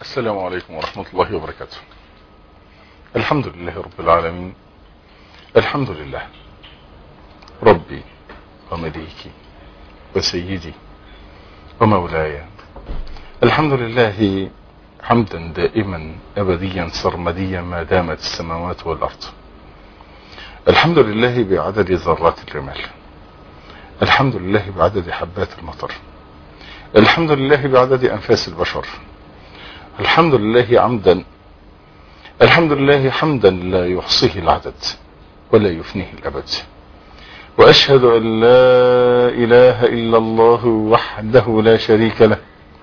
السلام عليكم ورحمة الله وبركاته الحمد لله رب العالمين الحمد لله ربي ومليكي وسيدي ومولاي الحمد لله حمدا دائما أبديا سرمديا ما دامت السماوات والأرض الحمد لله بعدد ذرات الرمال الحمد لله بعدد حبات المطر الحمد لله بعدد أنفاس البشر الحمد لله عمدا الحمد لله حمدا لا يحصيه العدد ولا يفنيه الأبد وأشهد أن لا إله إلا الله وحده لا شريك له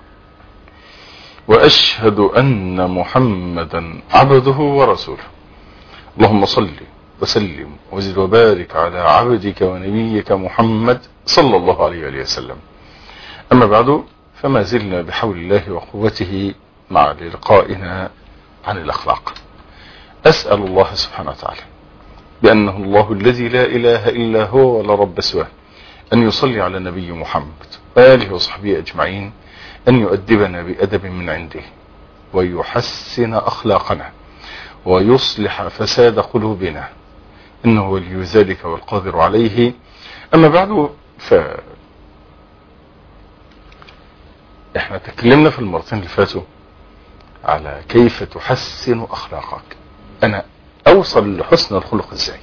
وأشهد أن محمدا عبده ورسوله اللهم صل وسلم وزد وبارك على عبدك ونبيك محمد صلى الله عليه وآله وسلم أما بعد فما زلنا بحول الله وقوته مع لقائنا عن الأخلاق أسأل الله سبحانه وتعالى بأنه الله الذي لا إله إلا هو ولا رب سواه أن يصلي على النبي محمد وآله وصحبه أجمعين أن يؤدبنا بأدب من عنده ويحسن أخلاقنا ويصلح فساد قلوبنا إنه ولي ذلك والقادر عليه أما بعد ف احنا تكلمنا في المرتين اللي فاتوا على كيف تحسن اخلاقك انا اوصل لحسن الخلق ازاي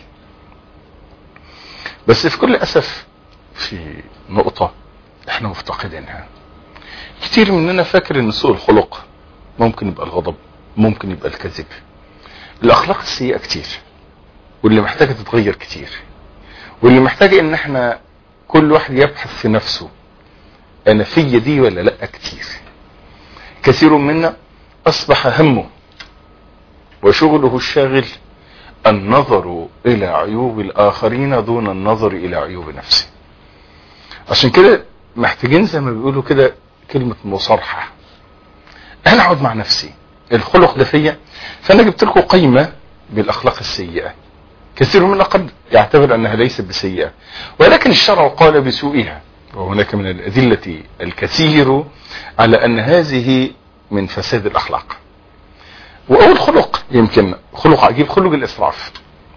بس في كل اسف في نقطة احنا مفتقدينها كتير مننا فاكر ان سوء الخلق ممكن يبقى الغضب ممكن يبقى الكذب الاخلاق السيئة كتير واللي محتاجة تتغير كتير واللي محتاجة ان احنا كل واحد يبحث في نفسه انا فيا دي ولا لا كتير كثير منا اصبح همه وشغله الشاغل النظر الى عيوب الاخرين دون النظر الى عيوب نفسه عشان كده محتاجين زي ما بيقولوا كده كلمة مصارحة انا اقعد مع نفسي الخلق ده فيا فانا جبت لكم قيمة بالاخلاق السيئة كثير منا قد يعتبر انها ليست بسيئة ولكن الشرع قال بسوءها وهناك من الأدلة الكثير على أن هذه من فساد الأخلاق وأول خلق يمكن خلق عجيب خلق الإسراف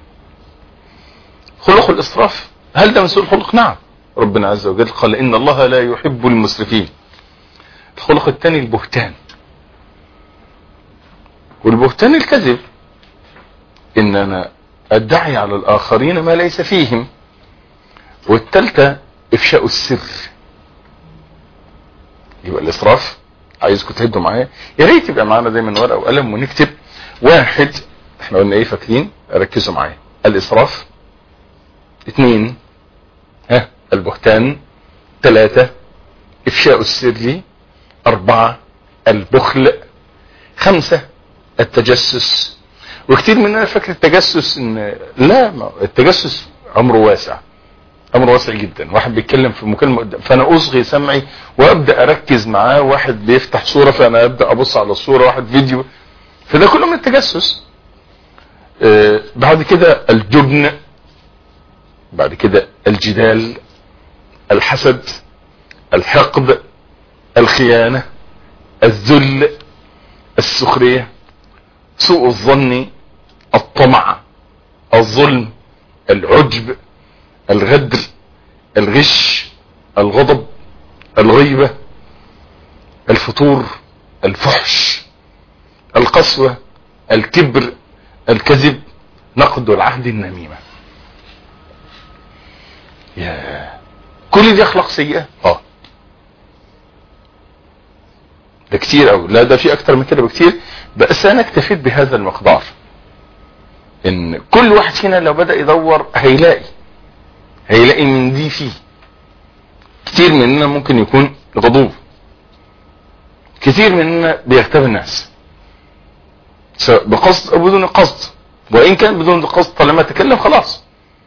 خلق الإسراف هل ده من سوء الخلق نعم ربنا عز وجل قال إن الله لا يحب المسرفين الخلق الثاني البهتان والبهتان الكذب إن أنا أدعي على الآخرين ما ليس فيهم والثالثة افشاء السر يبقى الاسراف عايزكم تهدوا معايا يا ريت يبقى معانا دايما ورقه وقلم ونكتب واحد احنا قلنا ايه فاكرين ركزوا معايا الاسراف اثنين ها البهتان ثلاثة افشاء السر اربعة البخل خمسة التجسس وكتير مننا فاكر التجسس ان لا ما التجسس امره واسع امر واسع جدا واحد بيتكلم في مكالمه فانا اصغي سمعي وابدا اركز معاه واحد بيفتح صوره فانا ابدا ابص على الصوره واحد فيديو فده كله من التجسس آه بعد كده الجبن بعد كده الجدال الحسد الحقد الخيانه الذل السخريه سوء الظن الطمع الظلم العجب الغدر الغش الغضب الغيبة الفتور الفحش القسوة الكبر الكذب نقد العهد النميمة يا كل دي اخلاق سيئة اه ده كتير او لا ده في اكتر من كده بكتير بس انا اكتفيت بهذا المقدار ان كل واحد فينا لو بدأ يدور هيلاقي هيلاقي من دي فيه كتير مننا ممكن يكون غضوب كتير مننا بيغتاب الناس سواء بقصد او بدون قصد وان كان بدون قصد طالما تكلم خلاص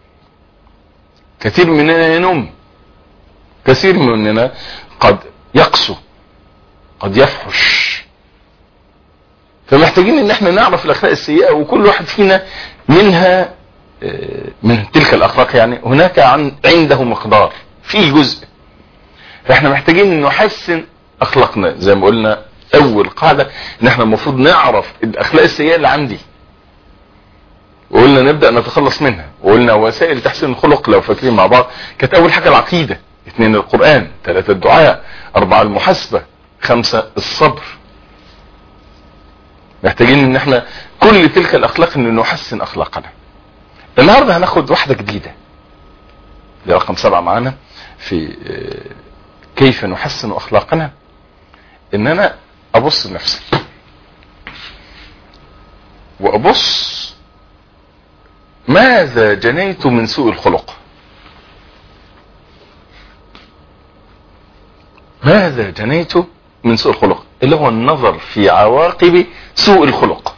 كثير مننا ينوم كثير مننا قد يقسو قد يفحش فمحتاجين ان احنا نعرف الاخلاق السيئة وكل واحد فينا منها من تلك الاخلاق يعني هناك عن عنده مقدار في جزء فاحنا محتاجين نحسن اخلاقنا زي ما قلنا اول قاعدة ان احنا المفروض نعرف الاخلاق السيئة اللي عندي وقلنا نبدأ نتخلص منها وقلنا وسائل تحسين الخلق لو فاكرين مع بعض كانت اول حاجة العقيدة اثنين القرآن ثلاثة الدعاء اربعة المحاسبة خمسة الصبر محتاجين ان احنا كل تلك الاخلاق ان نحسن اخلاقنا النهاردة هناخد واحدة جديدة دي رقم سبعة معانا في كيف نحسن اخلاقنا ان انا ابص لنفسي وابص ماذا جنيت من سوء الخلق ماذا جنيت من سوء الخلق اللي هو النظر في عواقب سوء الخلق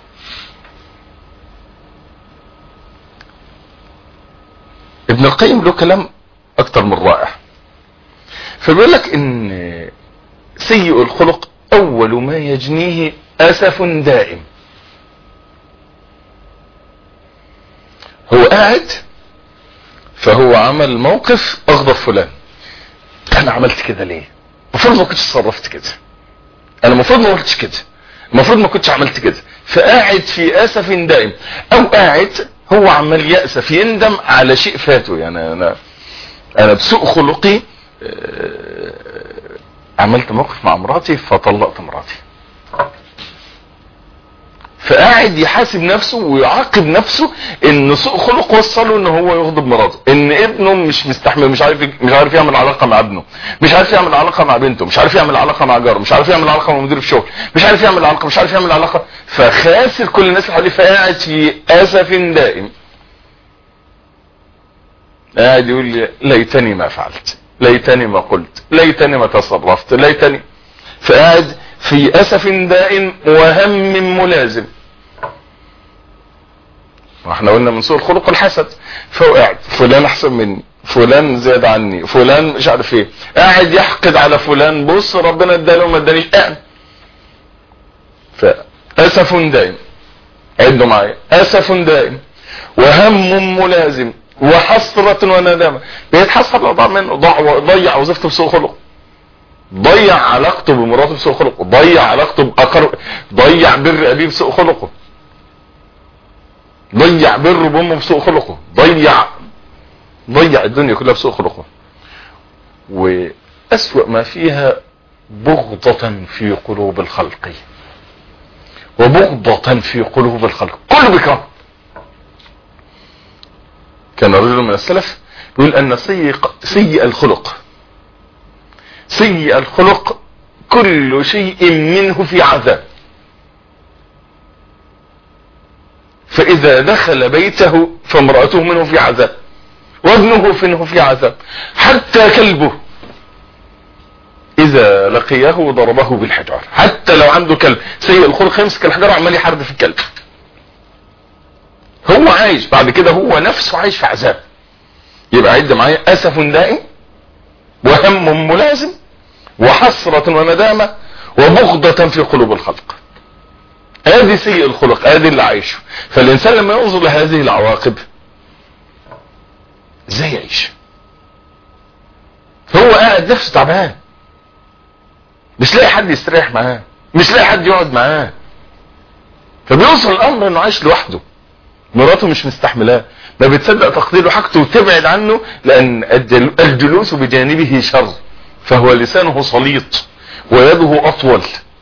ابن القيم له كلام اكتر من رائع فبيقول لك ان سيء الخلق اول ما يجنيه اسف دائم هو قاعد فهو عمل موقف اغضب فلان انا عملت كده ليه المفروض ما كنتش تصرفت كده انا المفروض ما قلتش كده المفروض ما كنتش عملت كده فقاعد في اسف دائم او قاعد هو عمال يأسف يندم على شيء فاته يعني انا انا بسوء خلقي عملت موقف مع مراتي فطلقت مراتي فقاعد يحاسب نفسه ويعاقب نفسه ان سوء خلق وصله ان هو يغضب مراته ان ابنه مش مستحمل مش عارف مش عارف يعمل علاقه مع ابنه مش عارف يعمل علاقه مع بنته مش عارف يعمل علاقه مع جاره مش عارف يعمل علاقه مع مدير الشغل مش عارف يعمل علاقه مش عارف يعمل علاقه فخاسر كل الناس اللي حواليه فقاعد في اسف دائم قاعد يقول لي ليتني ما فعلت ليتني ما قلت ليتني ما تصرفت ليتني فقاعد في اسف دائم وهم ملازم واحنا قلنا من سوء الخلق الحسد فهو قاعد فلان احسن مني فلان زاد عني فلان مش عارف ايه قاعد يحقد على فلان بص ربنا اداله وما ادانيش قاعد فاسف دائم عدوا معايا اسف دائم وهم ملازم وحسرة وندامة بيتحسر لو ضاع منه ضاع ضيع وظيفته بسوء خلق ضيع علاقته بمراته بسوء خلقه ضيع علاقته بأقر ضيع بر أبيه بسوء خلقه ضيع بر بأمه بسوء خلقه ضيع ضيع الدنيا كلها بسوء خلقه وأسوأ ما فيها بغضة في قلوب الخلق وبغضة في قلوب الخلق كله بكره كان رجل من السلف يقول ان سيء, سيء الخلق سيء الخلق كل شيء منه في عذاب فاذا دخل بيته فامرأته منه في عذاب وابنه منه في عذاب حتى كلبه اذا لقيه ضربه بالحجار حتى لو عنده كلب سيء الخلق يمسك الحجار وعمال يحارب في الكلب هو عايش بعد كده هو نفسه عايش في عذاب يبقى عد معايا اسف دائم وهم ملازم وحسرة وندامة وبغضة في قلوب الخلق هذه سيء الخلق هذه اللي عايشه فالانسان لما ينظر لهذه العواقب ازاي يعيش هو قاعد نفسه تعبان مش لاقي حد يستريح معاه مش لاقي حد يقعد معاه فبيوصل الامر انه عايش لوحده مراته مش مستحملاه ما بتصدق تقدير حاجته وتبعد عنه لان الجلوس بجانبه شر فهو لسانه سليط ويده اطول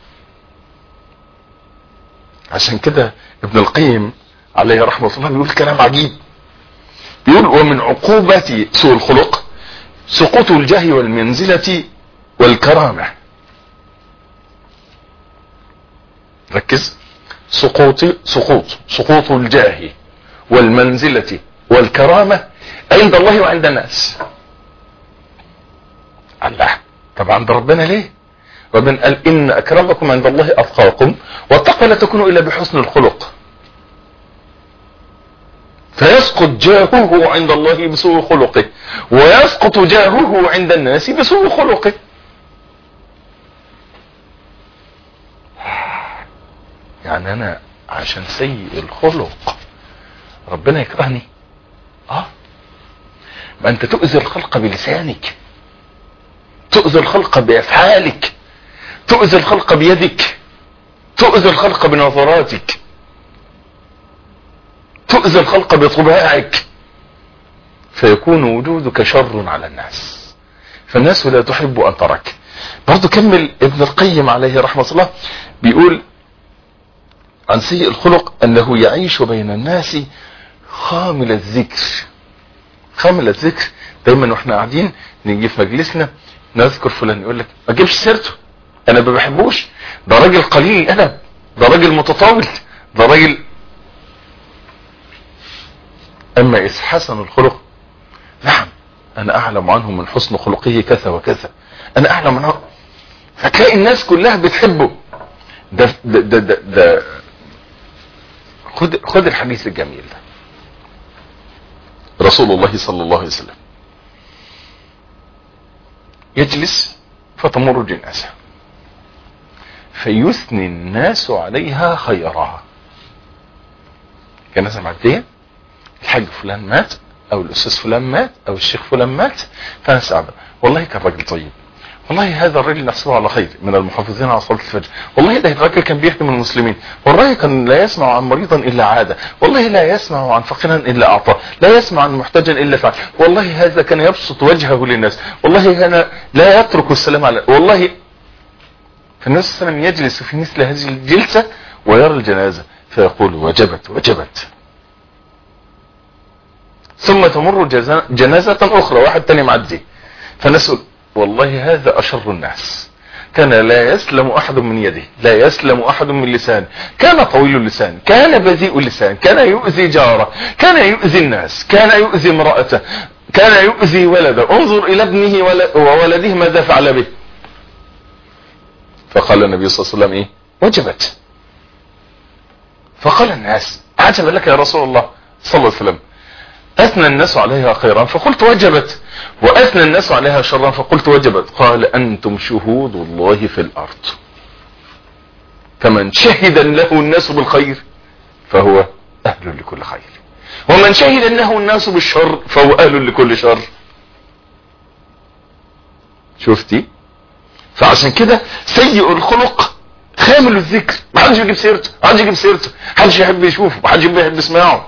عشان كده ابن القيم عليه رحمة الله بيقول كلام عجيب بيقول ومن عقوبة سوء الخلق سقوط الجاه والمنزلة والكرامة ركز سقوط سقوط سقوط الجاه والمنزلة والكرامة عند الله وعند الناس الله طب عند ربنا ليه ربنا قال ان اكرمكم عند الله اتقاكم والتقوى لا تكون الا بحسن الخلق فيسقط جاهه عند الله بسوء خلقه ويسقط جاهه عند الناس بسوء خلقه يعني انا عشان سيء الخلق ربنا يكرهني اه ما انت تؤذي الخلق بلسانك تؤذي الخلق بافعالك تؤذي الخلق بيدك تؤذي الخلق بنظراتك تؤذي الخلق بطباعك فيكون وجودك شر على الناس فالناس لا تحب ان ترك برضو كمل ابن القيم عليه رحمة الله بيقول عن سيء الخلق انه يعيش بين الناس خامل الذكر خامل الذكر دايما واحنا قاعدين نيجي في مجلسنا نذكر فلان يقول لك ما تجيبش سيرته انا ما بحبوش ده راجل قليل الادب ده راجل متطاول ده راجل اما اذا حسن الخلق نعم انا اعلم عنه من حسن خلقه كذا وكذا انا اعلم عنه فتلاقي الناس كلها بتحبه ده ده ده, ده, ده خد خد الحديث الجميل ده رسول الله صلى الله عليه وسلم يجلس فتمر جنازة فيثني الناس عليها خيرها جنازة معدية الحاج فلان مات او الاستاذ فلان مات او الشيخ فلان مات فانا سعد والله كان راجل طيب والله هذا الرجل نحسبه على خير من المحافظين على صلاه الفجر والله ده الراجل كان بيخدم المسلمين والله كان لا يسمع عن مريضا الا عاده والله لا يسمع عن فقيرا الا اعطاه لا يسمع عن محتاجا الا فعل والله هذا كان يبسط وجهه للناس والله كان لا يترك السلام على والله فالنبي صلى الله عليه وسلم يجلس في مثل هذه الجلسه ويرى الجنازه فيقول وجبت وجبت ثم تمر جنازة اخرى واحد تاني معدي فنسأل والله هذا اشر الناس كان لا يسلم احد من يده لا يسلم احد من لسانه كان طويل اللسان كان بذيء اللسان كان يؤذي جاره كان يؤذي الناس كان يؤذي امرأته كان يؤذي ولده انظر الى ابنه وولده ماذا فعل به فقال النبي صلى الله عليه وسلم ايه وجبت فقال الناس عجبا لك يا رسول الله صلى الله عليه وسلم اثنى الناس عليها خيرا فقلت وجبت واثنى الناس عليها شرا فقلت وجبت قال انتم شهود الله في الارض فمن شهد له الناس بالخير فهو اهل لكل خير ومن شهد له الناس بالشر فهو اهل لكل شر شفتي فعشان كده سيء الخلق خامل الذكر ما حدش يجيب سيرته ما حدش يجيب سيرته ما حدش يحب يشوفه ما حدش يحب يسمعه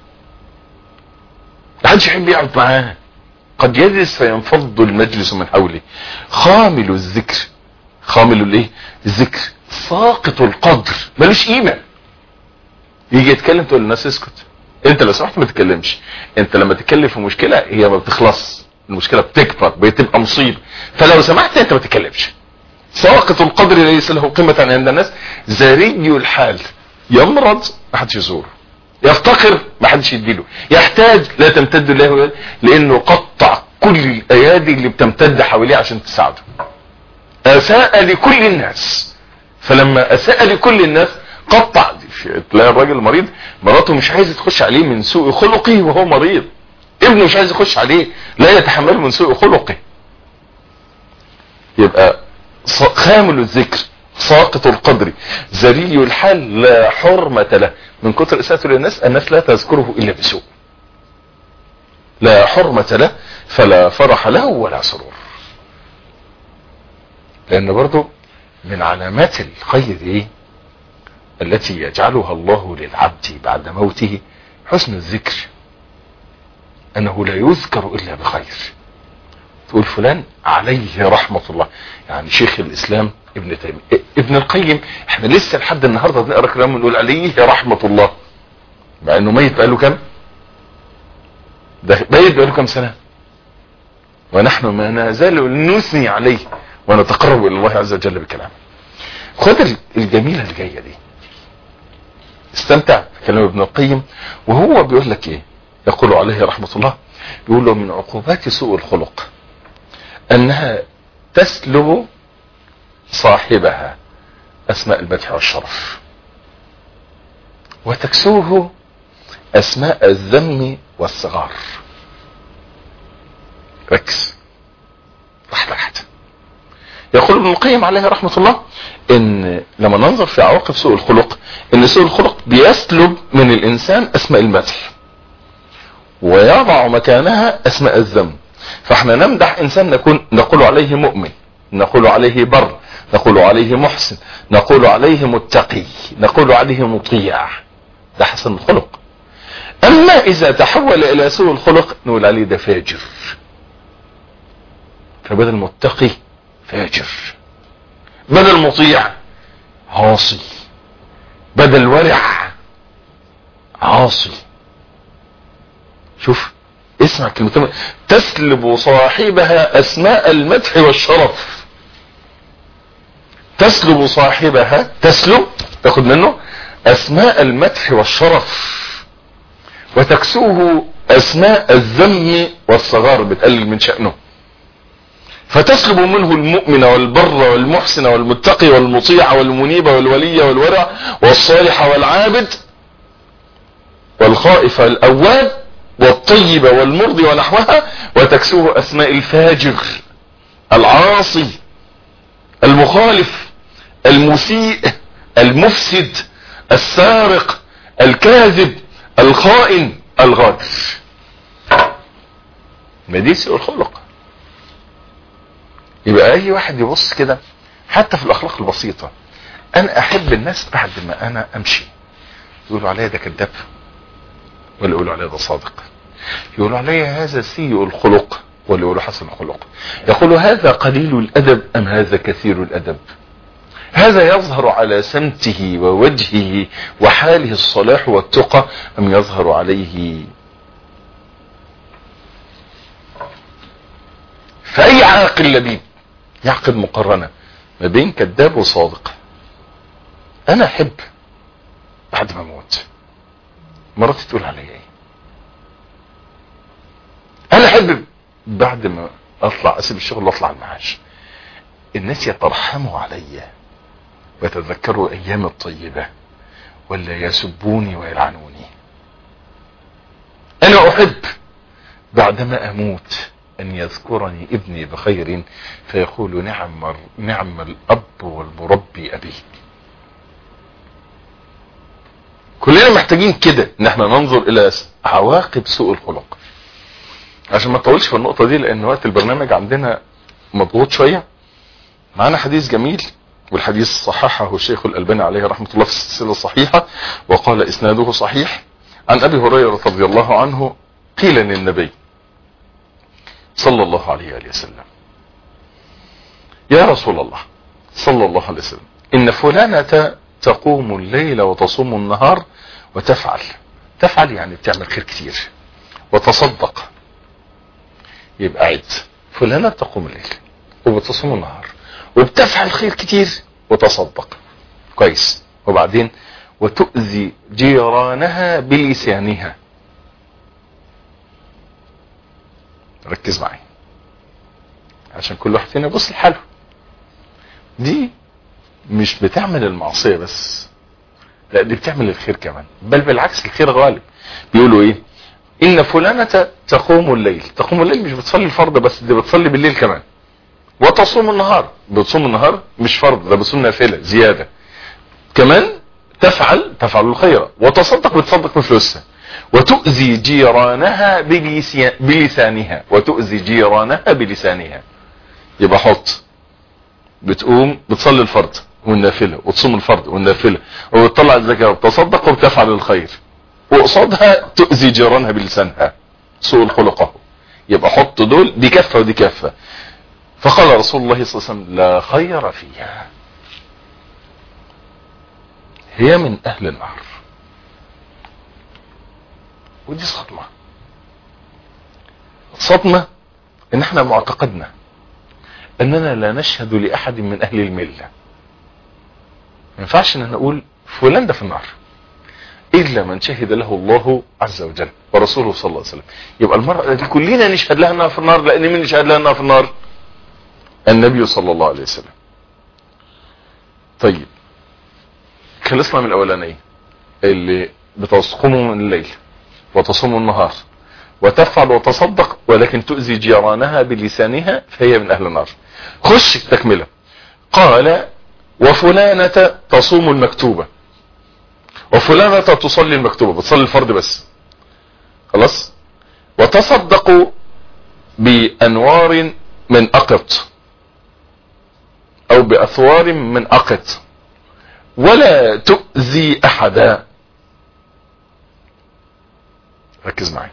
ما حدش يحب يقعد معاه قد يجلس فينفض المجلس من حوله خامل الذكر خامل الايه الذكر ساقط القدر ملوش قيمه يجي يتكلم تقول للناس اسكت انت لو سمحت ما تتكلمش انت لما تتكلم في مشكله هي ما بتخلص المشكله بتكبر بتبقى مصيبه فلو سمحت انت ما تتكلمش ساقط القدر ليس له قيمه عند الناس زري الحال يمرض ما حدش يزوره يفتقر ما حدش يديله يحتاج لا تمتد له لانه قطع كل الايادي اللي بتمتد حواليه عشان تساعده اساء لكل الناس فلما اساء لكل الناس قطع تلاقي الراجل المريض مراته مش عايزه تخش عليه من سوء خلقه وهو مريض ابنه مش عايز يخش عليه لا يتحمله من سوء خلقه يبقى خامل الذكر ساقط القدر ذليل الحال لا حرمة له من كتر اساءته للناس الناس لا تذكره الا بسوء لا حرمة له فلا فرح له ولا سرور لان برضو من علامات الخير ايه التي يجعلها الله للعبد بعد موته حسن الذكر انه لا يذكر الا بخير تقول فلان عليه رحمة الله يعني شيخ الاسلام ابن تيمية ابن القيم احنا لسه لحد النهاردة بنقرا كلام ونقول عليه رحمة الله مع انه ميت بقاله كام ده ميت بقاله كام سنة ونحن ما نزال نثني عليه ونتقرب الى الله عز وجل بكلامه خد الجميلة الجاية دي استمتع بكلام ابن القيم وهو بيقول لك ايه يقول عليه رحمة الله بيقول له من عقوبات سوء الخلق انها تسلب صاحبها اسماء المدح والشرف وتكسوه اسماء الذم والصغار ركز واحدة واحدة يقول ابن القيم عليه رحمة الله ان لما ننظر في عواقب سوء الخلق ان سوء الخلق بيسلب من الانسان اسماء المدح ويضع مكانها اسماء الذم فاحنا نمدح انسان نكون نقول عليه مؤمن نقول عليه بر نقول عليه محسن نقول عليه متقي نقول عليه مطيع ده حسن الخلق اما اذا تحول الى سوء الخلق نقول عليه ده فاجر فبدل متقي فاجر بدل مطيع عاصي بدل ورع عاصي شوف اسمع كلمتين تسلب صاحبها اسماء المدح والشرف تسلب صاحبها تسلب تاخد منه اسماء المدح والشرف وتكسوه اسماء الذم والصغار بتقلل من شأنه فتسلب منه المؤمن والبر والمحسن والمتقي والمطيع والمنيب والولي والورع والصالح والعابد والخائف والأواب والطيب والمرضي ونحوها وتكسوه أسماء الفاجر العاصي المخالف المسيء المفسد السارق الكاذب الخائن الغادر ما دي سوء الخلق يبقى اي واحد يبص كده حتى في الاخلاق البسيطة انا احب الناس بعد ما انا امشي يقولوا عليا ده كذاب ولا يقولوا عليا ده صادق يقولوا عليا هذا سيء الخلق ولا يقولوا حسن الخلق يقولوا هذا قليل الادب ام هذا كثير الادب هذا يظهر على سمته ووجهه وحاله الصلاح والتقى ام يظهر عليه فاي عاقل لبيب يعقد مقارنة ما بين كذاب وصادق انا احب بعد ما اموت مراتي تقول عليا ايه انا احب بعد ما اطلع اسيب الشغل واطلع المعاش الناس يترحموا عليا ويتذكروا ايام الطيبة ولا يسبوني ويلعنوني انا احب بعدما اموت ان يذكرني ابني بخير فيقول نعم نعم الاب والمربي ابي كلنا محتاجين كده ان احنا ننظر الى عواقب سوء الخلق عشان ما نطولش في النقطة دي لان وقت البرنامج عندنا مضغوط شوية معانا حديث جميل والحديث صححه الشيخ الألباني عليه رحمة الله في السلسلة الصحيحة وقال إسناده صحيح عن أبي هريرة رضي الله عنه قيل للنبي صلى الله عليه وآله وسلم يا رسول الله صلى الله عليه وسلم إن فلانة تقوم الليل وتصوم النهار وتفعل تفعل يعني بتعمل خير كتير وتصدق يبقى عد فلانة تقوم الليل وبتصوم النهار وبتفعل خير كتير وتصدق كويس وبعدين وتؤذي جيرانها بلسانها ركز معي عشان كل واحد فينا يبص لحاله دي مش بتعمل المعصية بس لا دي بتعمل الخير كمان بل بالعكس الخير غالب بيقولوا ايه ان فلانة تقوم الليل تقوم الليل مش بتصلي الفرض بس دي بتصلي بالليل كمان وتصوم النهار بتصوم النهار مش فرض ده بتصوم نافلة زيادة كمان تفعل تفعل الخير وتصدق بتصدق من فلوسها وتؤذي جيرانها بلسانها وتؤذي جيرانها بلسانها يبقى حط بتقوم بتصلي الفرض والنافلة وتصوم الفرض والنافلة وبتطلع الزكاة وبتصدق وبتفعل الخير وقصادها تؤذي جيرانها بلسانها سوء الخلق يبقى حط دول دي كفة ودي كفة فقال رسول الله صلى الله عليه وسلم لا خير فيها هي من اهل النار ودي صدمة صدمة ان احنا معتقدنا اننا لا نشهد لاحد من اهل الملة ما ينفعش ان نقول فلان ده في النار الا من شهد له الله عز وجل ورسوله صلى الله عليه وسلم يبقى المرأة دي كلنا نشهد لها انها في النار لان مين نشهد لها انها في النار النبي صلى الله عليه وسلم طيب خلصنا من الاولانيه اللي بتصوموا من الليل وتصوم النهار وتفعل وتصدق ولكن تؤذي جيرانها بلسانها فهي من اهل النار خش التكمله قال وفلانة تصوم المكتوبة وفلانة تصلي المكتوبة بتصلي الفرض بس خلاص وتصدقوا بانوار من اقط او باثوار من اقط ولا تؤذي احدا ركز معي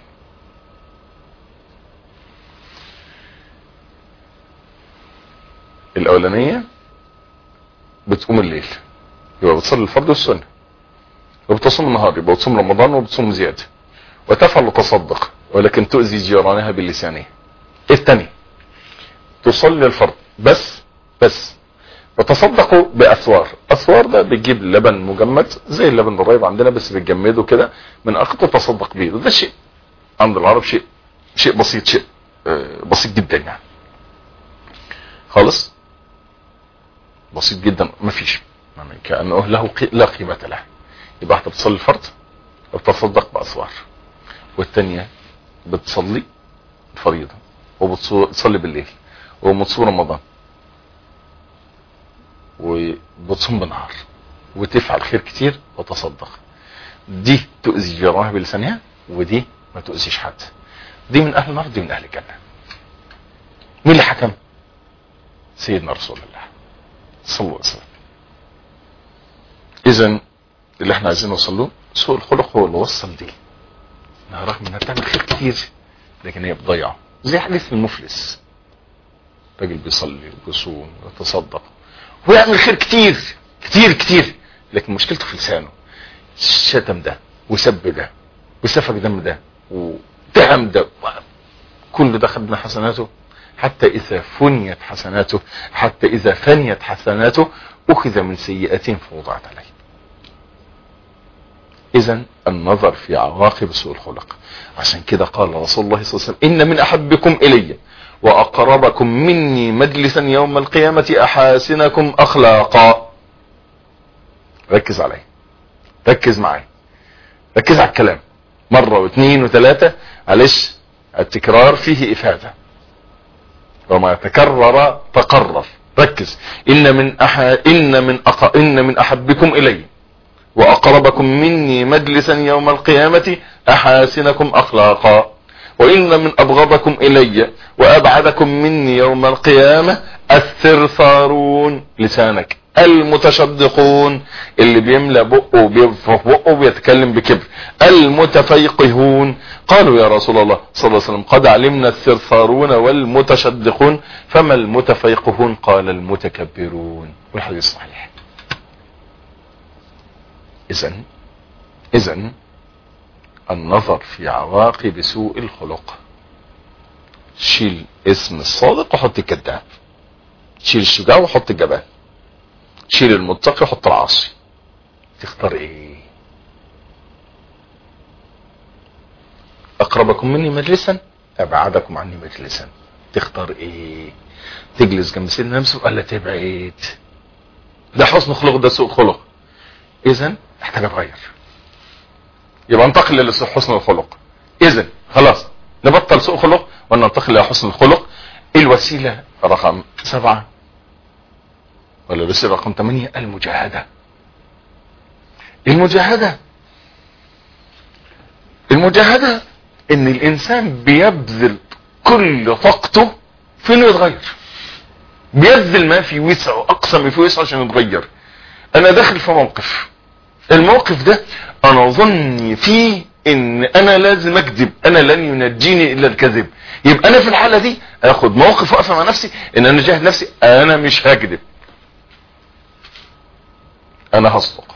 الاولانية بتقوم الليل يبقى بتصلي الفرض والسنة وبتصوم النهار يبقى بتصوم رمضان وبتصوم زيادة وتفعل تصدق ولكن تؤذي جيرانها بلسانها الثاني تصلي الفرض بس بس وتصدقوا باثوار اثوار ده بتجيب لبن مجمد زي اللبن الرايب عندنا بس بتجمده كده من اخته تصدق بيه وده شيء عند العرب شيء شيء بسيط شيء آه، بسيط جدا يعني خالص بسيط جدا مفيش يعني كانه له قي- لا قيمه له يبقى انت بتصلي الفرض وبتصدق باثوار والثانيه بتصلي الفريضه وبتصلي بالليل وبتصوم رمضان وبتصوم بالنهار وتفعل خير كتير وتصدق دي تؤذي جيرانها بلسانها ودي ما تؤذيش حد دي من اهل النار دي من اهل الجنه مين اللي حكم سيدنا رسول الله صلى الله عليه وسلم اذا اللي احنا عايزين نوصل له سوء الخلق هو اللي وصل دي انها رغم انها بتعمل خير كتير لكن هي بتضيعه زي حديث المفلس راجل بيصلي وبيصوم ويتصدق ويعمل خير كتير كتير كتير لكن مشكلته في لسانه شتم ده وسب ده وسفك دم ده وتهم ده كل ده خد من حسناته حتى اذا فنيت حسناته حتى اذا فنيت حسناته اخذ من سيئاتهم فوضعت عليه اذا النظر في عواقب سوء الخلق عشان كده قال رسول الله صلى الله عليه وسلم ان من احبكم الي واقربكم مني مجلسا يوم القيامة احاسنكم اخلاقا ركز عليه ركز معي ركز على الكلام مرة واثنين وثلاثة معلش التكرار فيه افادة وما تكرر تقرر ركز ان من أح... ان من أق... ان من احبكم الي واقربكم مني مجلسا يوم القيامة احاسنكم اخلاقا وان من ابغضكم الي وابعدكم مني يوم القيامة الثرثارون لسانك المتشدقون اللي بيملى بقه وبينفخ بقه وبيتكلم بكبر المتفيقهون قالوا يا رسول الله صلى الله عليه وسلم قد علمنا الثرثارون والمتشدقون فما المتفيقهون قال المتكبرون والحديث صحيح اذا اذا النظر في عواقب سوء الخلق شيل اسم الصادق وحط الكذاب شيل الشجاع وحط الجبان شيل المتقي وحط العاصي تختار ايه اقربكم مني مجلسا ابعدكم عني مجلسا تختار ايه تجلس جنب سيدنا نفسه ولا تبعد ده حسن خلق ده سوء خلق اذا محتاج اتغير يبقى انتقل لحسن الخلق اذا خلاص نبطل سوء خلق وننتقل الى حسن الخلق الوسيله رقم سبعه ولا الوسيله رقم ثمانيه المجاهده المجاهده المجاهده ان الانسان بيبذل كل طاقته في انه يتغير بيبذل ما في وسعه اقصى ما في وسعه عشان يتغير انا داخل في موقف الموقف ده انا ظني فيه ان انا لازم اكذب انا لن ينجيني الا الكذب يبقى انا في الحالة دي اخد موقف واقفه مع نفسي ان انا جاهد نفسي انا مش هكذب انا هصدق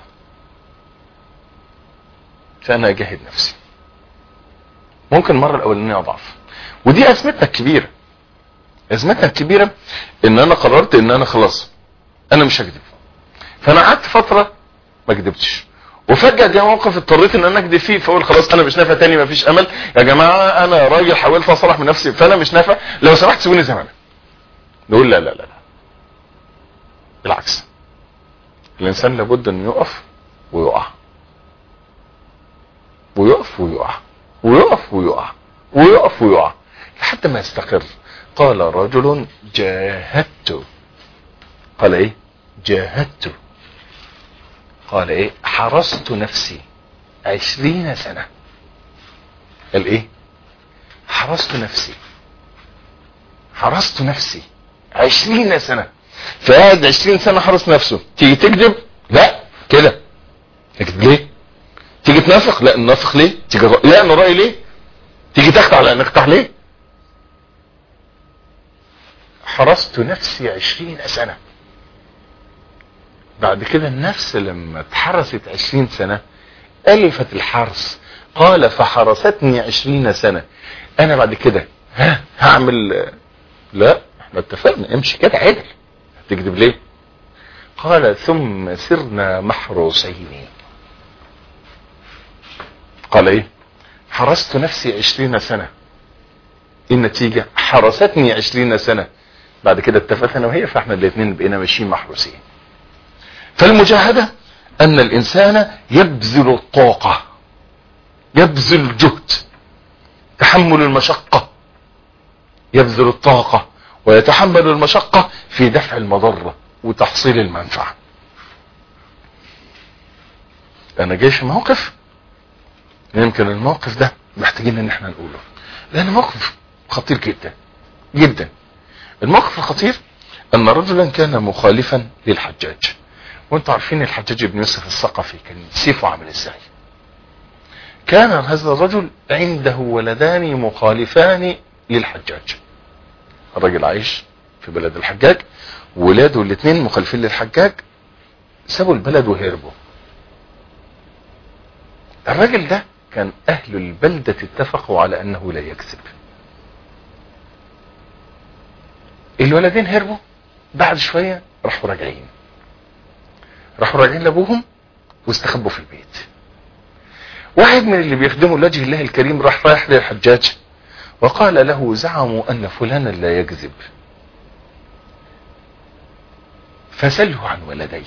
فانا اجاهد نفسي ممكن المرة الاولانية اضعف ودي ازمتنا الكبيرة ازمتنا الكبيرة ان انا قررت ان انا خلاص انا مش هكذب فانا قعدت فترة ما كذبتش وفجأة جاء موقف اضطريت ان انا اكذب فيه فاقول خلاص انا مش نافع تاني ما فيش امل يا جماعة انا راجل حاولت اصلح من نفسي فانا مش نافع لو سمحت سيبوني زي ما انا نقول لا لا لا لا بالعكس الانسان لابد انه يقف ويقع ويقف ويقع ويقف ويقع ويقف ويقع لحد ما يستقر قال رجل جاهدت قال ايه جاهدت قال ايه حرست نفسي عشرين سنة قال ايه حرست نفسي حرست نفسي عشرين سنة فقعد 20 سنة حرس نفسه تيجي تكذب لا كده تكذب ليه تيجي تنافق لا ننافق ليه تيجي ر... لا نرأي ليه تيجي تخدع لا نخدع ليه حرست نفسي 20 سنة بعد كده النفس لما اتحرست 20 سنة ألفت الحرس قال فحرستني 20 سنة انا بعد كده ها هعمل لا احنا اتفقنا امشي كده عدل هتكذب ليه قال ثم سرنا محروسين قال ايه حرست نفسي عشرين سنة النتيجة حرستني عشرين سنة بعد كده اتفقت انا وهي فاحنا الاثنين بقينا ماشيين محروسين فالمجاهدة ان الانسان يبذل الطاقة يبذل الجهد تحمل المشقة يبذل الطاقة ويتحمل المشقة في دفع المضرة وتحصيل المنفعة انا جايش موقف يمكن الموقف ده محتاجين ان احنا نقوله لان موقف خطير جدا جدا الموقف الخطير ان رجلا كان مخالفا للحجاج وانتم عارفين الحجاج بن يوسف الثقفي كان سيفه عامل ازاي كان هذا الرجل عنده ولدان مخالفان للحجاج الراجل عايش في بلد الحجاج ولاده الاثنين مخالفين للحجاج سابوا البلد وهربوا الراجل ده كان اهل البلدة اتفقوا على انه لا يكذب الولدين هربوا بعد شوية راحوا راجعين راحوا راجعين لابوهم واستخبوا في البيت واحد من اللي بيخدموا لوجه الله الكريم راح رايح للحجاج وقال له زعموا ان فلانا لا يكذب فسله عن ولديه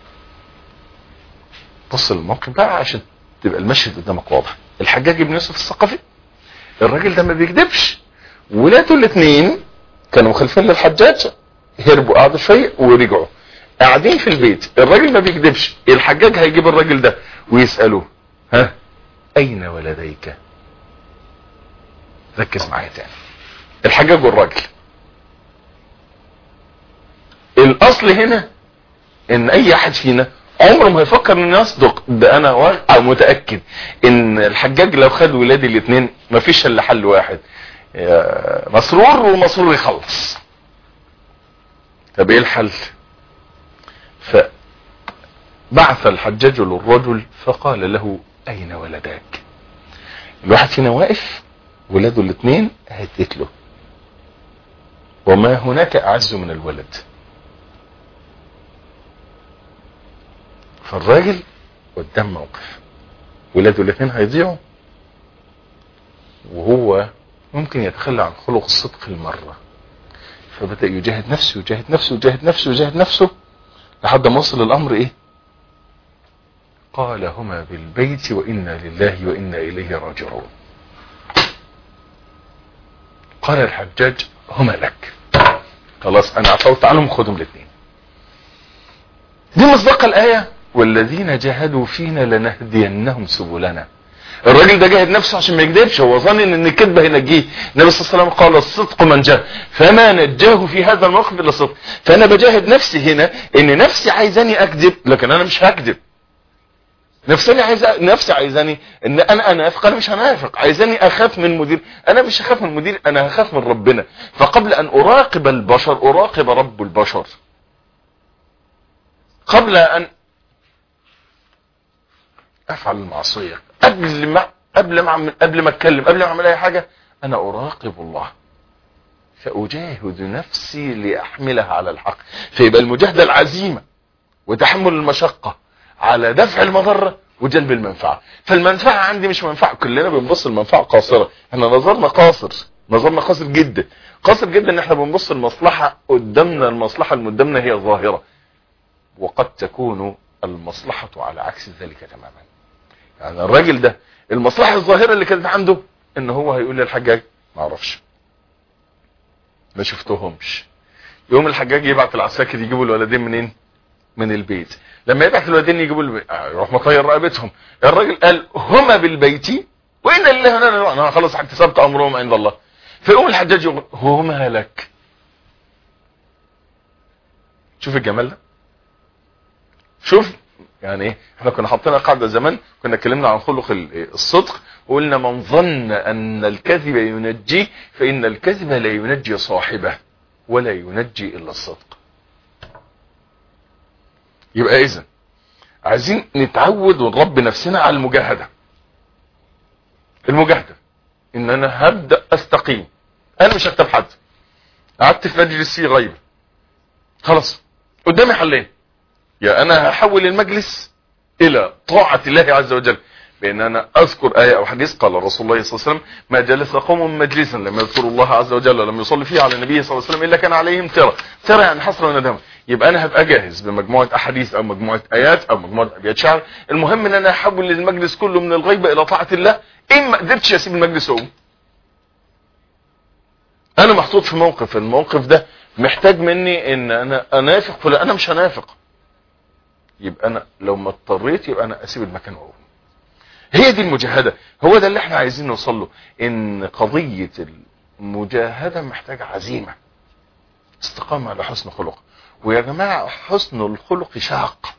بص الموقف بقى عشان تبقى المشهد قدامك واضح الحجاج بن يوسف الثقفي الراجل ده ما بيكذبش ولاده الاثنين كانوا مخالفين للحجاج هربوا قعدوا شويه ورجعوا قاعدين في البيت الراجل ما بيكذبش الحجاج هيجيب الراجل ده ويسأله ها اين ولديك ركز معايا تاني الحجاج والراجل الاصل هنا ان اي احد فينا عمره ما هيفكر انه يصدق ده انا واقع متاكد ان الحجاج لو خد ولادي الاثنين مفيش الا حل واحد مسرور ومسرور يخلص طب ايه الحل فبعث الحجاج للرجل فقال له اين ولداك الواحد فينا واقف ولاده الاثنين هديت له وما هناك اعز من الولد فالراجل قدام موقف ولاده الاثنين هيضيعوا وهو ممكن يتخلى عن خلق الصدق المرة فبدأ يجاهد نفسه يجاهد نفسه يجاهد نفسه يجاهد نفسه لحد ما وصل الامر ايه قال هما بالبيت وإنا لله وإنا إليه راجعون قال الحجاج هما لك خلاص انا عفوت عنهم خدهم الاثنين دي مصداق الآية والذين جاهدوا فينا لنهدينهم سبلنا الراجل ده جاهد نفسه عشان ما يكذبش هو ظن ان الكذب هينجيه النبي صلى الله عليه وسلم قال الصدق من جاه فما نجاه في هذا الموقف الا الصدق فانا بجاهد نفسي هنا ان نفسي عايزاني اكذب لكن انا مش هكذب نفساني عايز نفسي عايزاني ان انا انافق انا مش هنافق عايزاني اخاف من مدير انا مش هخاف من المدير انا هخاف من ربنا فقبل ان اراقب البشر اراقب رب البشر قبل ان افعل المعصيه قبل ما قبل ما أعمل قبل ما اتكلم قبل ما اعمل اي حاجه انا اراقب الله فاجاهد نفسي لاحملها على الحق فيبقى المجاهده العزيمه وتحمل المشقه على دفع المضره وجلب المنفعه فالمنفعه عندي مش منفعه كلنا بنبص المنفعه قاصره احنا نظرنا قاصر نظرنا قاصر جدا قاصر جدا ان احنا بنبص المصلحه قدامنا المصلحه اللي قدامنا هي ظاهره وقد تكون المصلحه على عكس ذلك تماما يعني الراجل ده المصلحة الظاهرة اللي كانت عنده ان هو هيقول للحجاج ما اعرفش ما شفتهمش يوم الحجاج يبعت العساكر يجيبوا الولدين منين من البيت لما يبعت الولدين يجيبوا البيت يروح مطير رقبتهم الراجل قال هما بالبيت وان لله انا انا خلاص احتسبت امرهم عند الله فيقوم الحجاج يقول هما لك شوف الجمال ده شوف يعني ايه احنا كنا حاطين قاعده زمان كنا اتكلمنا عن خلق الصدق وقلنا من ظن ان الكذب ينجيه فان الكذب لا ينجي صاحبه ولا ينجي الا الصدق يبقى اذا عايزين نتعود ونربي نفسنا على المجاهده المجاهده ان انا هبدا استقيم انا مش هكتب حد قعدت في مجلس فيه غيبه خلاص قدامي حلين يا انا هحول المجلس الى طاعة الله عز وجل بان انا اذكر اية او حديث قال رسول الله صلى الله عليه وسلم ما جلس قوم مجلسا لم يذكروا الله عز وجل ولم يصلي فيه على النبي صلى الله عليه وسلم الا كان عليهم ترى ترى يعني حسرة وندامة يبقى انا هبقى جاهز بمجموعة احاديث او مجموعة ايات او مجموعة ابيات شعر المهم ان انا احول المجلس كله من الغيبة الى طاعة الله ان ما قدرتش اسيب المجلس اقوم انا محطوط في موقف الموقف ده محتاج مني ان انا انافق فلا انا مش هنافق يبقى انا لو ما اضطريت يبقى انا اسيب المكان واقوم هي دي المجاهدة هو ده اللي احنا عايزين نوصل له ان قضية المجاهدة محتاجة عزيمة استقامة على حسن خلق ويا جماعة حسن الخلق شاق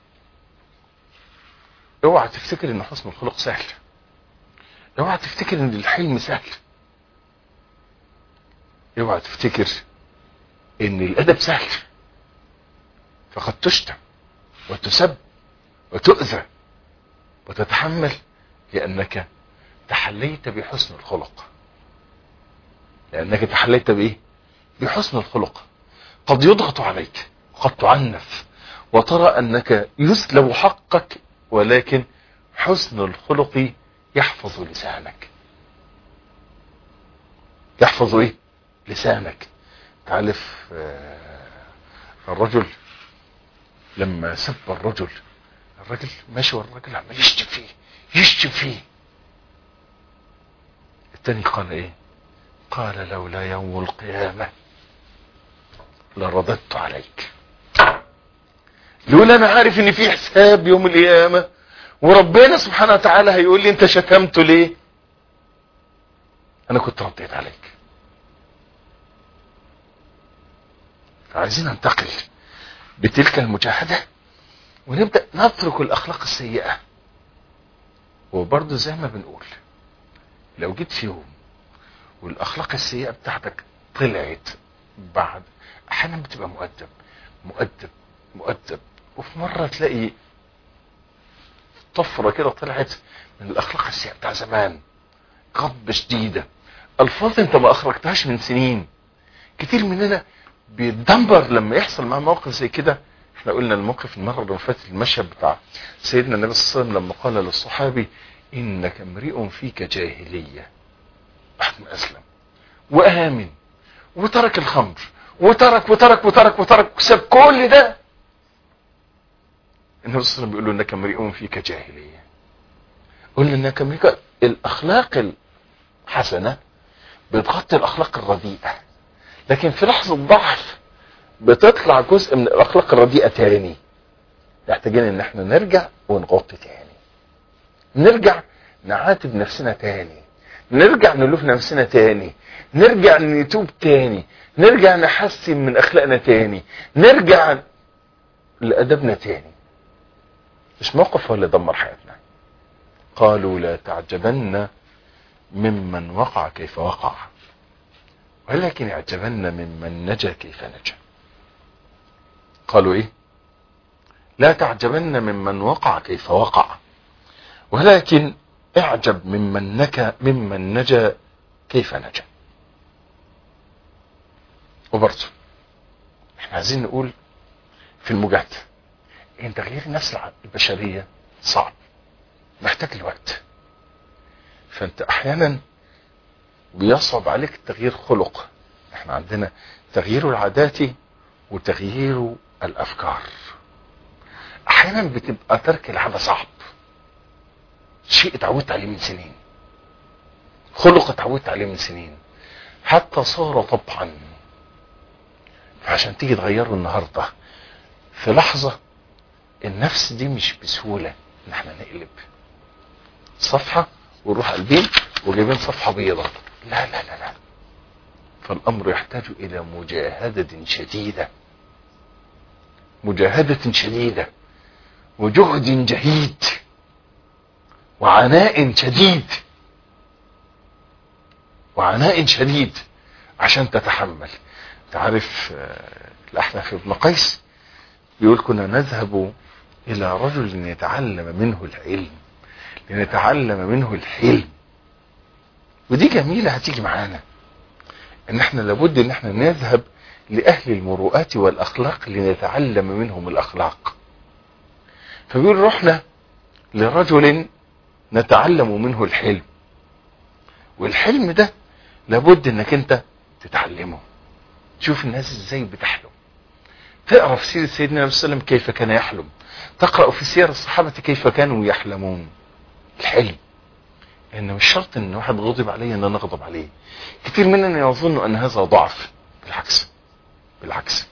اوعى تفتكر ان حسن الخلق سهل اوعى تفتكر ان الحلم سهل اوعى تفتكر ان الادب سهل فقد تشتم وتسب وتؤذى وتتحمل لأنك تحليت بحسن الخلق لأنك تحليت بإيه بحسن الخلق قد يضغط عليك وقد تعنف وترى أنك يسلب حقك ولكن حسن الخلق يحفظ لسانك يحفظ ايه لسانك تعرف الرجل لما سب الرجل الرجل ماشي والرجل عمال يشتم فيه يشتم فيه التاني قال ايه قال لولا يوم القيامة لرددت عليك لولا انا عارف ان في حساب يوم القيامة وربنا سبحانه وتعالى هيقول لي انت شتمته ليه انا كنت رديت عليك عايزين ننتقل بتلك المجاهدة ونبدأ نترك الأخلاق السيئة وبرضه زي ما بنقول لو جيت في يوم والأخلاق السيئة بتاعتك طلعت بعد أحيانا بتبقى مؤدب مؤدب مؤدب وفي مرة تلاقي طفرة كده طلعت من الأخلاق السيئة بتاع زمان غضبة شديدة ألفاظ أنت ما أخرجتهاش من سنين كتير مننا بيتدمر لما يحصل معاه موقف زي كده احنا قلنا الموقف المرة اللي فاتت المشهد بتاع سيدنا النبي صلى الله عليه وسلم لما قال للصحابي انك امرئ فيك جاهلية بعد ما اسلم وامن وترك الخمر وترك وترك وترك وترك وساب كل ده النبي صلى الله عليه وسلم بيقول له انك امرئ فيك جاهلية قلنا انك امرئ الاخلاق الحسنة بتغطي الاخلاق الرديئة لكن في لحظة ضعف بتطلع جزء من الاخلاق الرديئة تاني محتاجين ان احنا نرجع ونغطي تاني نرجع نعاتب نفسنا تاني نرجع نلوف نفسنا تاني نرجع نتوب تاني نرجع نحسن من اخلاقنا تاني نرجع لادبنا تاني مش موقف هو اللي دمر حياتنا قالوا لا تعجبن ممن وقع كيف وقع ولكن اعجبن ممن نجا كيف نجا قالوا ايه لا تعجبن ممن وقع كيف وقع ولكن اعجب ممن نكا ممن نجا كيف نجا وبرضه احنا عايزين نقول في المجاهدة ان تغيير النفس البشرية صعب محتاج الوقت فانت احيانا بيصعب عليك تغيير خلق احنا عندنا تغيير العادات وتغيير الافكار احيانا بتبقى ترك العادة صعب شيء اتعودت عليه من سنين خلق اتعودت عليه من سنين حتى صار طبعا فعشان تيجي تغيره النهاردة في لحظة النفس دي مش بسهولة ان احنا نقلب صفحة ونروح قلبين وجايبين صفحة بيضاء لا لا لا لا فالامر يحتاج الى مجاهدة شديدة مجاهدة شديدة وجهد جهيد وعناء شديد وعناء شديد عشان تتحمل تعرف الأحنف بن قيس بيقول كنا نذهب إلى رجل يتعلم منه العلم لنتعلم منه الحلم ودي جميلة هتيجي معانا ان احنا لابد ان احنا نذهب لأهل المروءات والأخلاق لنتعلم منهم الأخلاق فبيقول رحنا لرجل نتعلم منه الحلم والحلم ده لابد انك انت تتعلمه تشوف الناس ازاي بتحلم تقرا في سيره سيدنا النبي صلى الله عليه وسلم كيف كان يحلم تقرا في سير الصحابه كيف كانوا يحلمون الحلم ان مش شرط ان واحد غضب علي ان انا اغضب عليه كتير مننا يظن ان هذا ضعف بالعكس بالعكس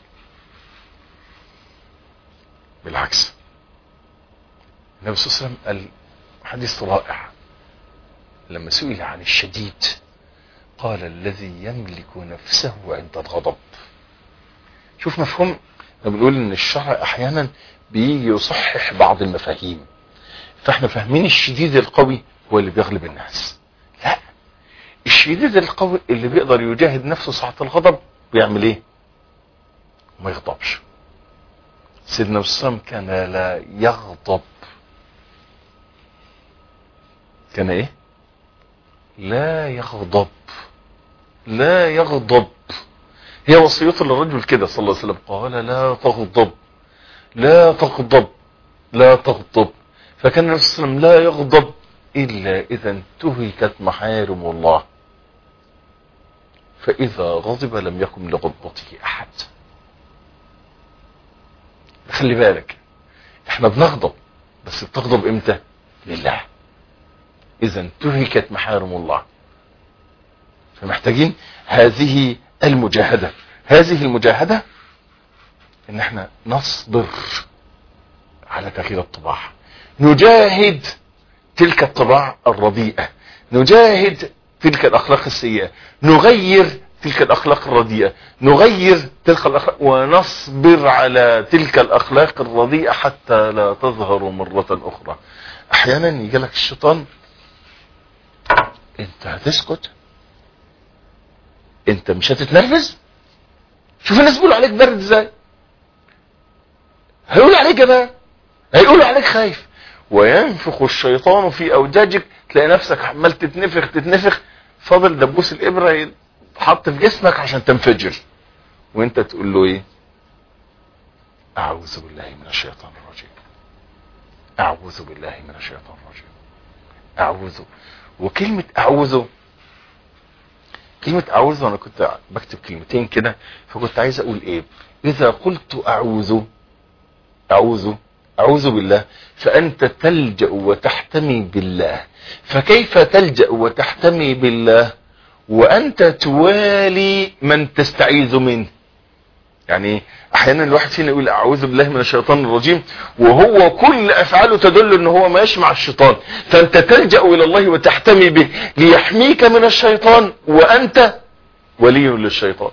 بالعكس النبي صلى الله عليه وسلم قال حديث رائع لما سئل عن الشديد قال الذي يملك نفسه عند الغضب شوف مفهوم بنقول ان الشرع احيانا بيجي يصحح بعض المفاهيم فاحنا فاهمين الشديد القوي هو اللي بيغلب الناس لا الشديد القوي اللي بيقدر يجاهد نفسه ساعة الغضب بيعمل ايه ما يغضبش سيدنا الصلاه كان لا يغضب كان ايه لا يغضب لا يغضب هي وصيته للرجل كده صلى الله عليه وسلم قال لا تغضب لا تغضب لا تغضب فكان النبي صلى الله عليه وسلم لا يغضب إلا إذا انتهكت محارم الله فإذا غضب لم يكن لغضبته أحد خلي بالك احنا بنغضب بس بتغضب امتى لله إذا انتهكت محارم الله فمحتاجين هذه المجاهدة هذه المجاهدة ان احنا نصبر على تغيير الطباع نجاهد تلك الطباع الرديئة نجاهد تلك الأخلاق السيئة نغير تلك الأخلاق الرديئة نغير تلك الأخلاق ونصبر على تلك الأخلاق الرديئة حتى لا تظهر مرة أخرى أحيانا يجي لك الشيطان انت هتسكت انت مش هتتنرفز شوف الناس بيقولوا عليك بارد ازاي هيقولوا عليك جبان هيقولوا عليك خايف وينفخ الشيطان في اوداجك تلاقي نفسك عمال تتنفخ تتنفخ فاضل دبوس الابره يتحط في جسمك عشان تنفجر وانت تقول له ايه اعوذ بالله من الشيطان الرجيم اعوذ بالله من الشيطان الرجيم اعوذ وكلمة اعوذ كلمة اعوذ انا كنت بكتب كلمتين كده فكنت عايز اقول ايه اذا قلت اعوذ اعوذ اعوذ بالله فانت تلجأ وتحتمي بالله فكيف تلجأ وتحتمي بالله وانت توالي من تستعيذ منه يعني احيانا الواحد فينا يقول اعوذ بالله من الشيطان الرجيم وهو كل افعاله تدل ان هو ماشي مع الشيطان فانت تلجأ الى الله وتحتمي به ليحميك من الشيطان وانت ولي للشيطان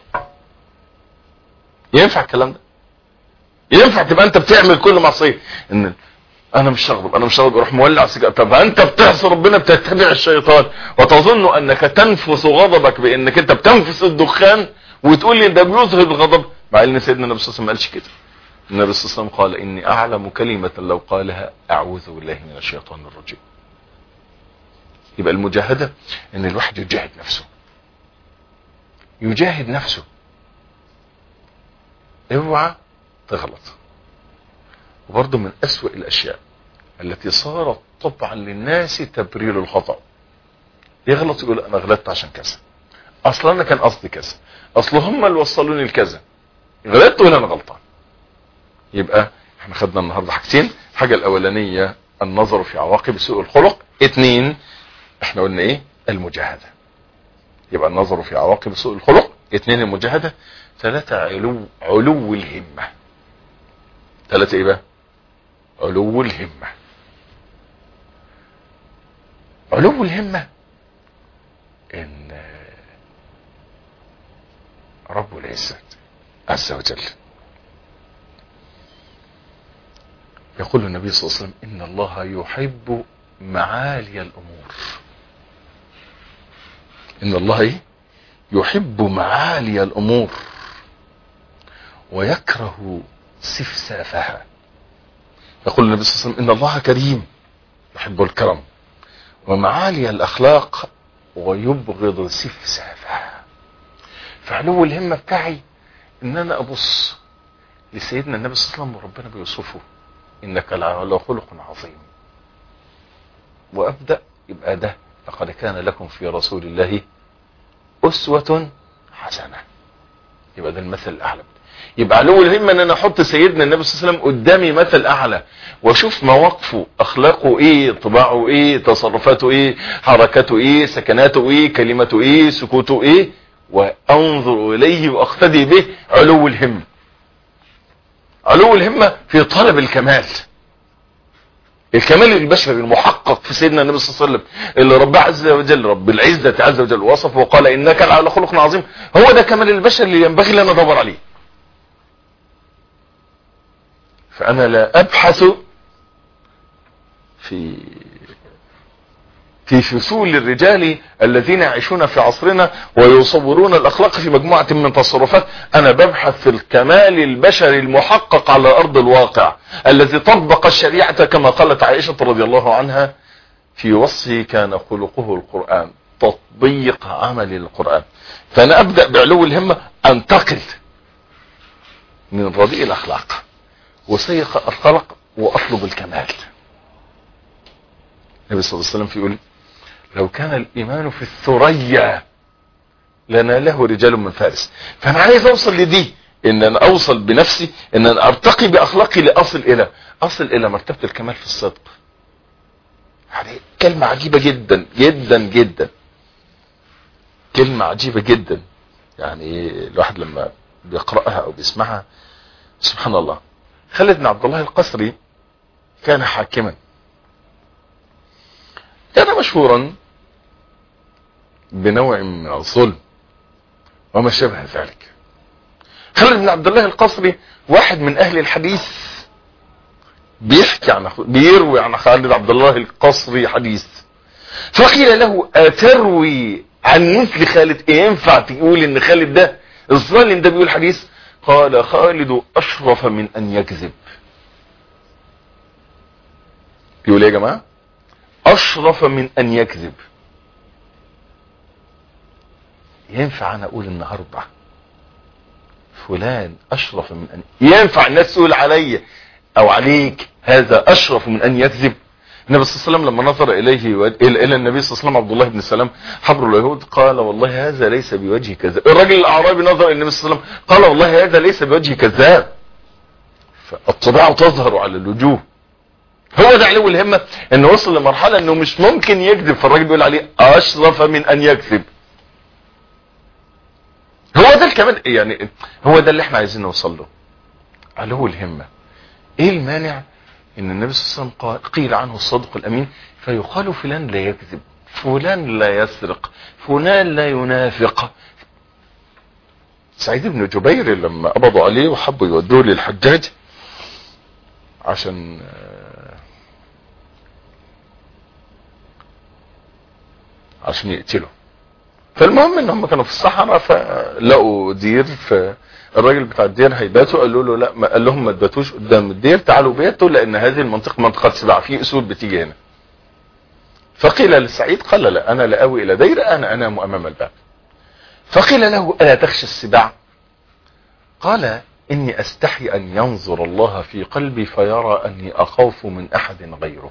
ينفع الكلام ده ينفع تبقى انت بتعمل كل معصيه ان انا مش هغضب انا مش هغضب اروح مولع سيجاره طب انت بتعصي ربنا بتتبع الشيطان وتظن انك تنفس غضبك بانك انت بتنفس الدخان وتقول لي ده بيظهر الغضب مع ان سيدنا النبي صلى الله عليه وسلم ما قالش كده النبي صلى الله عليه وسلم قال اني اعلم كلمه لو قالها اعوذ بالله من الشيطان الرجيم يبقى المجاهده ان الواحد يجاهد نفسه يجاهد نفسه اوعى تغلط وبرضه من أسوأ الأشياء التي صارت طبعا للناس تبرير الخطأ يغلط يقول أنا غلطت عشان كذا أصلا أنا كان قصدي كذا أصل هم اللي وصلوني لكذا غلطت ولا أنا غلطان يبقى احنا خدنا النهاردة حاجتين الحاجة الأولانية النظر في عواقب سوء الخلق اتنين احنا قلنا ايه المجاهدة يبقى النظر في عواقب سوء الخلق اتنين المجاهدة ثلاثة علو علو الهمة ثلاثة ايه بقى علو الهمة علو الهمة ان رب العزة عز وجل يقول النبي صلى الله عليه وسلم إن الله يحب معالي الأمور إن الله إيه؟ يحب معالي الأمور ويكره سفسافها يقول النبي صلى الله عليه وسلم إن الله كريم يحب الكرم ومعالي الأخلاق ويبغض سفسافها فعلو الهمة بتاعي إن أنا أبص لسيدنا النبي صلى الله عليه وسلم وربنا بيوصفه إنك لعلى خلق عظيم وأبدأ يبقى ده لقد كان لكم في رسول الله أسوة حسنة يبقى ده المثل الأعلى يبقى علو الهمة ان انا احط سيدنا النبي صلى الله عليه وسلم قدامي مثل اعلى واشوف مواقفه اخلاقه ايه طباعه ايه تصرفاته ايه حركاته ايه سكناته ايه كلمته ايه سكوته ايه وانظر اليه واقتدي به علو الهمة علو الهمة في طلب الكمال الكمال البشري المحقق في سيدنا النبي صلى الله عليه وسلم اللي رب عز وجل رب العزة عز وجل وصفه وقال انك لعلى خلق عظيم هو ده كمال البشر اللي ينبغي لنا ندور عليه فأنا لا أبحث في في فصول الرجال الذين يعيشون في عصرنا ويصورون الأخلاق في مجموعة من تصرفات أنا ببحث في الكمال البشري المحقق على أرض الواقع الذي طبق الشريعة كما قالت عائشة رضي الله عنها في وصفه كان خلقه القرآن تطبيق عمل القرآن فأنا أبدأ بعلو الهمة أنتقل من رديء الأخلاق وسيق الخلق واطلب الكمال النبي صلى الله عليه وسلم يقول لو كان الايمان في الثريا لناله رجال من فارس فانا عايز اوصل لدي ان انا اوصل بنفسي ان انا ارتقي باخلاقي لاصل الى اصل الى مرتبة الكمال في الصدق يعني كلمة عجيبة جدا جدا جدا كلمة عجيبة جدا يعني الواحد لما بيقرأها او بيسمعها سبحان الله خالد بن عبد الله القسري كان حاكما كان مشهورا بنوع من الظلم وما شابه ذلك خالد بن عبد الله القسري واحد من اهل الحديث بيحكي عن بيروي عن خالد عبد الله القسري حديث فقيل له اتروي عن مثل خالد إيه ينفع تقول ان خالد ده الظالم ده بيقول حديث قال خالد اشرف من ان يكذب يقول ايه يا جماعة اشرف من ان يكذب ينفع انا اقول النهاردة فلان اشرف من ان ينفع الناس تقول علي او عليك هذا اشرف من ان يكذب النبي صلى الله عليه وسلم لما نظر اليه و... الى النبي صلى الله عليه وسلم عبد الله بن سلام حبر اليهود قال والله هذا ليس بوجه كذاب الرجل الاعرابي نظر الى النبي صلى الله عليه وسلم قال والله هذا ليس بوجه كذاب فالطباع تظهر على الوجوه هو ده علو الهمة انه وصل لمرحلة انه مش ممكن يكذب فالراجل بيقول عليه اشرف من ان يكذب هو ده الكمان يعني هو ده اللي احنا عايزين نوصل له علو الهمة ايه المانع ان النبي صلى الله عليه وسلم قال قيل عنه الصادق الامين فيقال فلان لا يكذب فلان لا يسرق فلان لا ينافق سعيد بن جبير لما قبضوا عليه وحبوا يودوه للحجاج عشان عشان يقتله فالمهم ان هم كانوا في الصحراء فلقوا دير فالراجل بتاع الدير هيباتوا قالوا له لا ما قال لهم ما تباتوش قدام الدير تعالوا بيتوا لان هذه المنطقه منطقه سباع في اسود بتيجي هنا فقيل لسعيد قال لا انا لا اوي الى دير انا انام امام الباب فقيل له الا تخشى السباع قال اني استحي ان ينظر الله في قلبي فيرى اني اخاف من احد غيره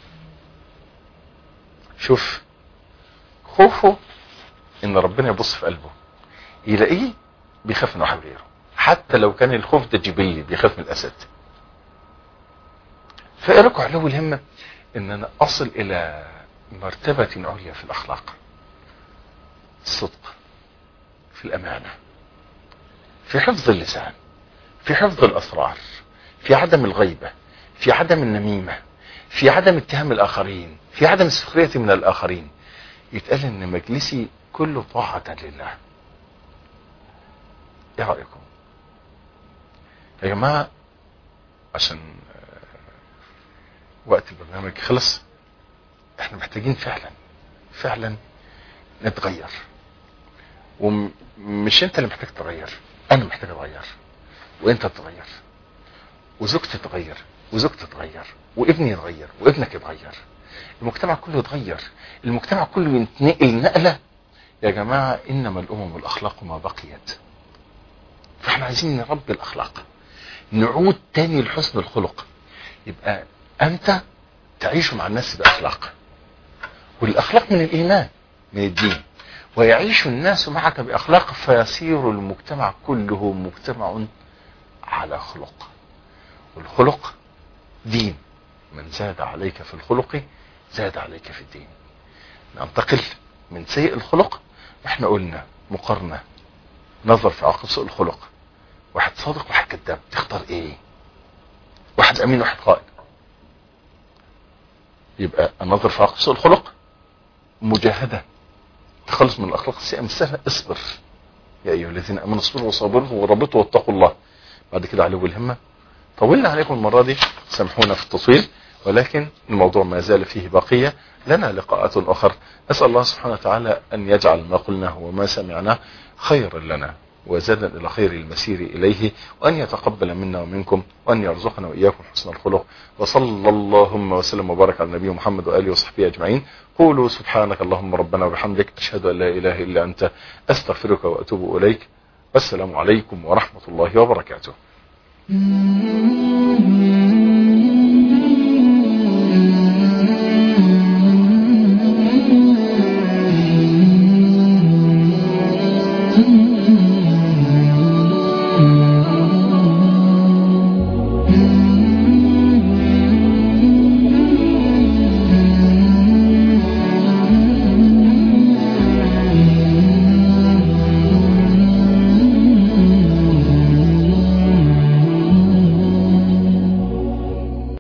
شوف خوفه ان ربنا يبص في قلبه يلاقيه بيخاف من واحد غيره حتى لو كان الخوف ده جبلي بيخاف من الاسد فايه لكم علو الهمة ان انا اصل الى مرتبة عليا في الاخلاق الصدق في الامانة في حفظ اللسان في حفظ الاسرار في عدم الغيبة في عدم النميمة في عدم اتهام الاخرين في عدم السخرية من الاخرين يتقال ان مجلسي كله طاعة لله ايه رأيكم يا جماعة عشان وقت البرنامج خلص احنا محتاجين فعلا فعلا نتغير ومش انت اللي محتاج تغير انا محتاج اتغير وانت تتغير وزوجتي تتغير وزوجتي تتغير وابني يتغير وابنك يتغير المجتمع كله يتغير المجتمع كله ينتقل نقله يا جماعه انما الامم الاخلاق ما بقيت فاحنا عايزين نربي الاخلاق نعود تاني لحسن الخلق يبقى انت تعيش مع الناس باخلاق والاخلاق من الايمان من الدين ويعيش الناس معك باخلاق فيصير المجتمع كله مجتمع على خلق والخلق دين من زاد عليك في الخلق زاد عليك في الدين ننتقل من سيء الخلق احنا قلنا مقارنة نظر في عواقب سوء الخلق واحد صادق واحد كذاب تختار ايه واحد امين واحد قائد يبقى النظر في عواقب سوء الخلق مجاهدة تخلص من الاخلاق السيئة مش سهلة اصبر يا ايها الذين امنوا اصبروا وصابروا وربطوا واتقوا الله بعد كده علو الهمة طولنا عليكم المرة دي سامحونا في التصوير ولكن الموضوع ما زال فيه بقية لنا لقاءات أخر أسأل الله سبحانه وتعالى أن يجعل ما قلناه وما سمعناه خيرا لنا وزادا إلى خير المسير إليه وأن يتقبل منا ومنكم وأن يرزقنا وإياكم حسن الخلق وصلى اللهم وسلم وبارك على النبي محمد وآله وصحبه أجمعين قولوا سبحانك اللهم ربنا وبحمدك أشهد أن لا إله إلا أنت أستغفرك وأتوب إليك والسلام عليكم ورحمة الله وبركاته